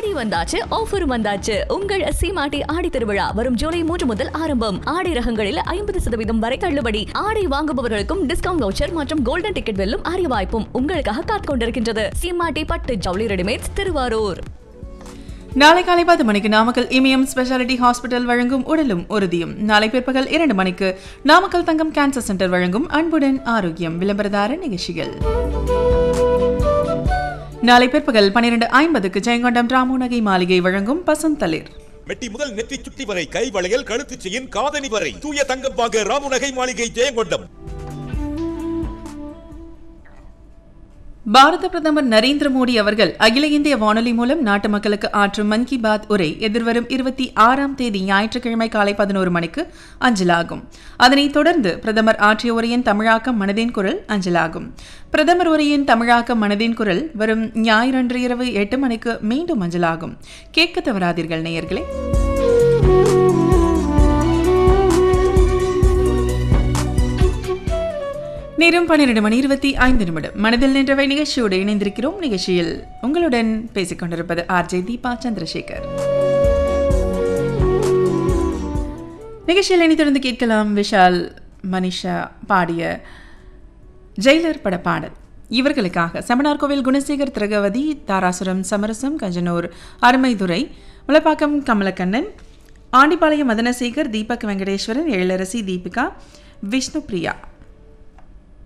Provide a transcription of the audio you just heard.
ஆடி வந்தாச்சு ஆஃபர் வந்தாச்சு உங்கள் சீமாட்டி ஆடி திருவிழா வரும் ஜூலை மூன்று முதல் ஆரம்பம் ஆடை ரகங்களில் ஐம்பது சதவீதம் வரை தள்ளுபடி ஆடை வாங்குபவர்களுக்கும் டிஸ்கவுண்ட் வவுச்சர் மற்றும் கோல்டன் டிக்கெட் வெல்லும் அரிய வாய்ப்பும் உங்களுக்காக காத்துக் கொண்டிருக்கின்றது சீமாட்டி பட்டு ஜவுளி ரெடிமேட்ஸ் திருவாரூர் நாளை காலை பத்து மணிக்கு நாமக்கல் இமயம் ஸ்பெஷாலிட்டி ஹாஸ்பிட்டல் வழங்கும் உடலும் உறுதியும் நாளை பிற்பகல் இரண்டு மணிக்கு நாமக்கல் தங்கம் கேன்சர் சென்டர் வழங்கும் அன்புடன் ஆரோக்கியம் விளம்பரதார நிகழ்ச்சிகள் நாளை பிற்பகல் பன்னிரண்டு ஐம்பதுக்கு ஜெயங்கொண்டம் ராமு நகை மாளிகை வழங்கும் பசந்தளிர் மெட்டி முதல் நெற்றி சுட்டி வரை கை வளையல் கழுத்து செயின் காதணி வரை தூய தங்கம் வாங்க ராமுநகை மாளிகை ஜெயங்கொண்டம் பாரத பிரதமர் நரேந்திர மோடி அவர்கள் அகில இந்திய வானொலி மூலம் நாட்டு மக்களுக்கு ஆற்றும் மன் கி பாத் உரை எதிர்வரும் இருபத்தி ஆறாம் தேதி ஞாயிற்றுக்கிழமை காலை பதினோரு மணிக்கு அஞ்சலாகும் அதனைத் தொடர்ந்து பிரதமர் ஆற்றிய உரையின் தமிழாக்கம் மனதின் குரல் அஞ்சலாகும் பிரதமர் உரையின் தமிழாக்கம் மனதின் குரல் வரும் ஞாயிறன்று இரவு எட்டு மணிக்கு மீண்டும் அஞ்சலாகும் கேட்க தவறாதீர்கள் நேயர்களே நேரம் பன்னிரண்டு மணி இருபத்தி ஐந்து நிமிடம் மனதில் நின்றவை நிகழ்ச்சியோடு இணைந்திருக்கிறோம் நிகழ்ச்சியில் உங்களுடன் பேசிக் கொண்டிருப்பது ஆர்ஜே தீபா சந்திரசேகர் நிகழ்ச்சியில் இனி தொடர்ந்து கேட்கலாம் விஷால் மனிஷா பாடிய ஜெயிலர் பட பாடல் இவர்களுக்காக செமனார் கோவில் குணசேகர் திரகவதி தாராசுரம் சமரசம் கஞ்சனூர் அருமைதுரை முளப்பாக்கம் கமலக்கண்ணன் ஆண்டிப்பாளையம் மதனசேகர் தீபக் வெங்கடேஸ்வரன் எழிலரசி தீபிகா விஷ்ணு பிரியா